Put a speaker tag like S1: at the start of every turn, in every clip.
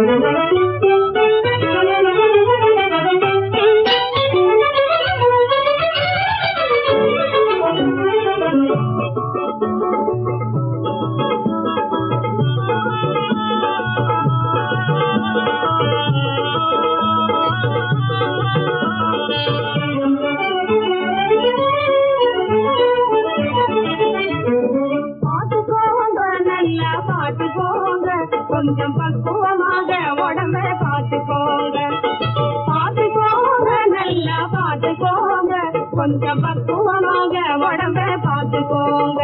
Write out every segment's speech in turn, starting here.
S1: பாத்துக்கோங்க நல்லா பாத்துக்கோங்க கொஞ்சம் பக்குவமாக உடம்ப பாத்துக்கோங்க பாத்துக்கோங்க நல்லா பாத்துக்கோங்க கொஞ்சம் பக்குவமாக உடம்ப பாத்துக்கோங்க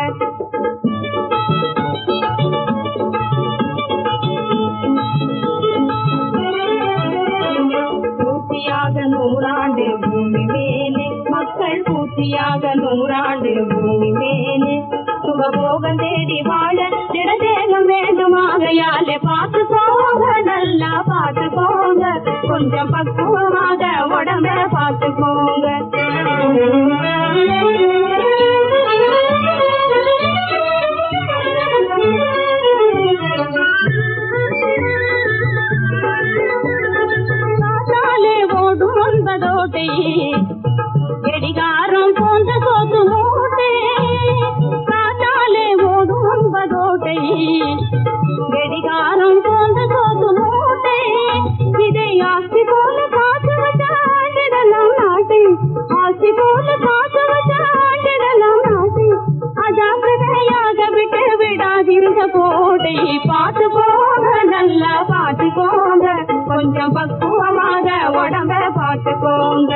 S1: பூர்த்தியாக நூறாண்டு பூமி மேலே மக்கள் பூர்த்தியாக நூறாண்டு பூமி மேலே சுகபோகம் தேடி வாழ திடதேகம் வேண்டுமாகையாலே பார்த்து போங்க நல்லா பார்த்து போங்க கொஞ்சம் பக்குவமாக உடம்ப பார்த்து காத்தாலே ஓடும் ஒன்பதோட்டை கடிகாரம் போன்ற சோத்து மூட்டை காத்தாலே ஓடும் ஒன்பதோட்டை கடிகாரம் போன்ற சோத்து மூட்டை இதை ஆஸ்தி போல காத்து வச்சாண்டிடலாம் நாட்டை ஆஸ்தி போல காத்து வச்சாண்டிடலாம் நாட்டை அஜாக்கிரதையாக விட்டு விடாதிருந்த கோட்டை பார்த்து போங்க நல்லா பார்த்துக்கோங்க கொஞ்சம் பக்குவமாக உடம்ப பார்த்துக்கோங்க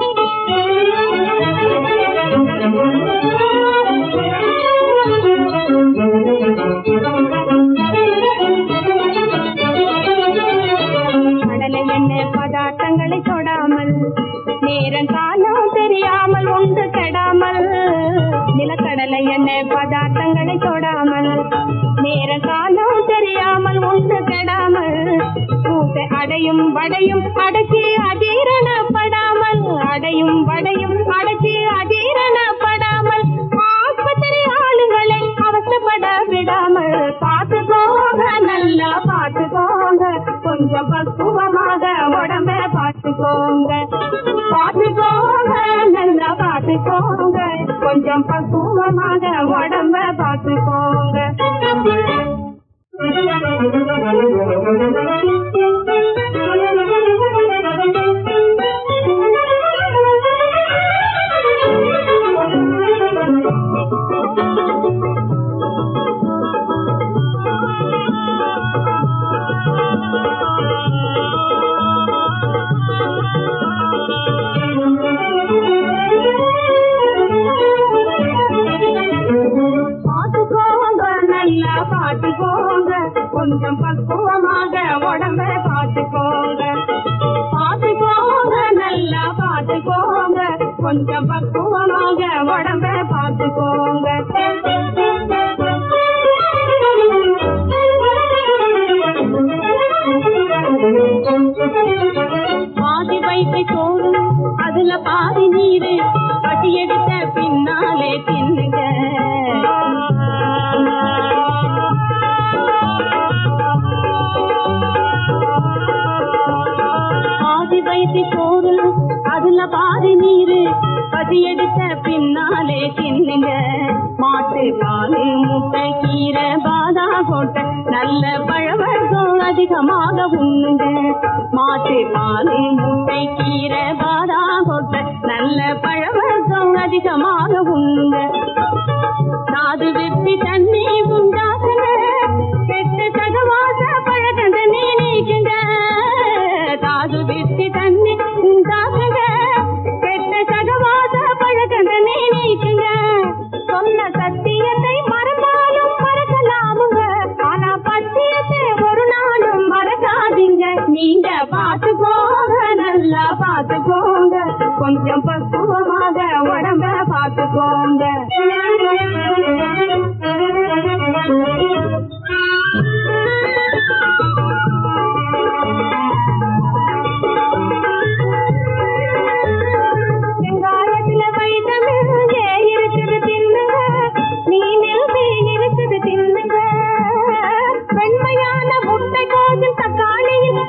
S1: கடலை எண்ணெய் பதார்த்தங்களை தொடாமல் நேரம் காலம் தெரியாமல் ஒன்று கெடாமல் நிலக்கடலை எண்ணெய் பதார்த்தங்களை தொடாமல் நேர காலம் தெரியாமல் ஒன்று கெடாமல் கூட்டை அடையும் வடையும் அடக்கி அதீரணப்படாமல் அடையும் வடையும் அடக்கி அதீரணப்படாமல் ஆஸ்பத்திரி ஆளுங்களை அவசப்பட விடாமல் பார்த்துக்கோங்க நல்லா பார்த்துக்கோங்க கொஞ்சம் பக்குவமாக உடம்ப பார்த்துக்கோங்க பார்த்துக்கோங்க நல்லா பார்த்துக்கோங்க கொஞ்சம் பக்குவமாக உடம்ப பார்த்துக்கோங்க பாத்துக்கோங்க நல்லா பாத்துக்கோங்க கொஞ்சம் பக்குவமாக உடம்ப பாத்துக்கோங்க பாத்துக்கோங்க நல்லா பாத்துக்கோங்க கொஞ்சம் பக்குவமாக உடம்ப பாத்துக்கோங்க பாதி வயிற்றை சோறு அதுல பாதி நீரு பட்டி எடுத்த பின்னாலே தின்னுங்க பாதி வயிற்று சோறு அதுல பாதி நீரு பதி எடுத்த பின்னாலே தின்னுங்க மாட்டு பால் முட்டை கீரை பாதா கொட்டை நல்ல பழவர்க்கம் அதிகமாக உண்ணுங்க மாட்டு பால் முட்டை கீரை பாதா கொட்டை நல்ல பழவர்க்கம் அதிகமாக உண்ணுங்க காது வெட்டி தண்ணி உண்டாக்குங்க கெட்ட சகவாச பழக்கந்த நீ நீக்குங்க காது வெட்டி தண்ணி உண்டாக்குங்க கெட்ட சகவாச பழக்கந்த நீ நீக்குங்க சொன்ன சத்தியத்தை மறந்தாலும் மறக்கலாமுங்க ஆனா பத்தியத்தை ஒரு நாளும் மறக்காதீங்க நீங்க பாத்துக்கோங்க நல்லா பாத்துக்கோங்க கொஞ்சம் பக்குவமாக உடம்ப பாத்துக்கோங்க வெங்காயத்துல வைட்டமின் ஏ இருக்குது தின்னுங்க மீனில் மீன் இருக்குது தின்னுங்க வெண்மையான முட்டை கோசும் தக்காளியில்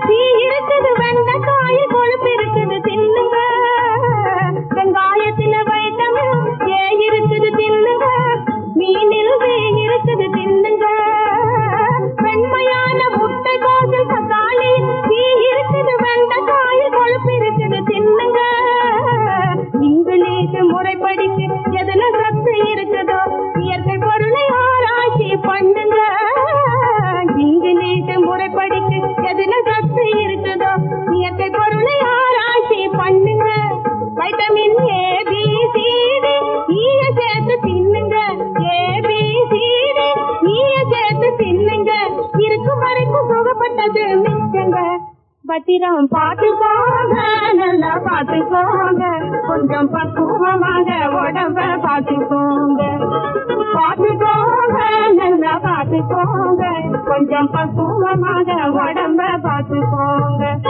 S1: பத்திரம் பார்த்துக்கோங்க நல்லா பார்த்துக்கோங்க கொஞ்சம் பக்குவமாக உடம்ப பார்த்துக்கோங்க பார்த்துக்கோங்க நல்லா பார்த்துக்கோங்க கொஞ்சம் பக்குவமாக உடம்ப பார்த்துக்கோங்க